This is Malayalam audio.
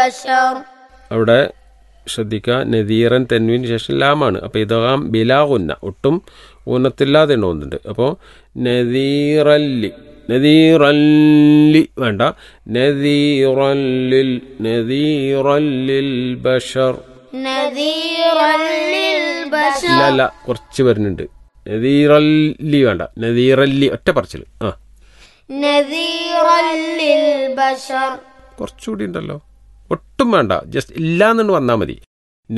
البشر അവിടെ ശ്രദ്ധിക്കുക നദീറൻ തെൻവിന് ശേഷം ലാമാണ് അപ്പോൾ ഇതാം ബിലാ ഉന്ന ഒട്ടും ഊന്നത്തില്ലാതെ എണ്ണുന്നുണ്ട് അപ്പോൾ നദീറല്ലി നദീറല്ലി വേണ്ട നദീറല്ലിൽ നദീറല്ലിൽ ബഷർ نذيرا للبشر ഇല്ല അല്ല കുറച്ച് വരുന്നുണ്ട് നദീറല്ലി വേണ്ട നദീറല്ലി ഒറ്റ പറച്ചിൽ ആ نذيرا للبشر കുറച്ചുകൂടി ഉണ്ടല്ലോ ഒട്ടും വേണ്ട ജസ്റ്റ് ഇല്ല എന്നു വന്നാൽ മതി